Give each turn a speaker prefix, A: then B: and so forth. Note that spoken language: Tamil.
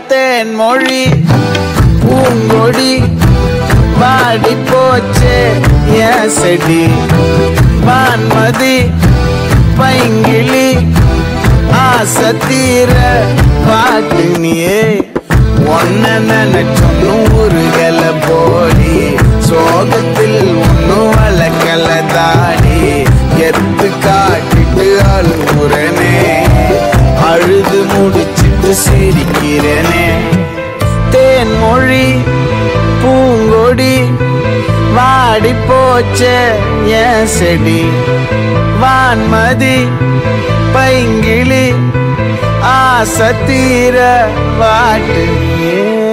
A: தேன் மொழி பூங்கொடி வாடி போச்சே என் செடி வான்மதி பைங்கிளி ஆசை தீர பாட்டு நீயே ஒன்ன நினைச்சொன்னு ஊருகல போடி சோகத்தில் ஒன்னும் வளர்க்கல தாடி எத்து காட்டிட்டு அழுகுறனே அழுது முடிச்சிட்டு சிரிக்கிறனே தேன் மொழி பூங்கொடி வாடி போச்சே என் செடி வான்மதி பைங்கிளி ஆசை தீர வாட்டு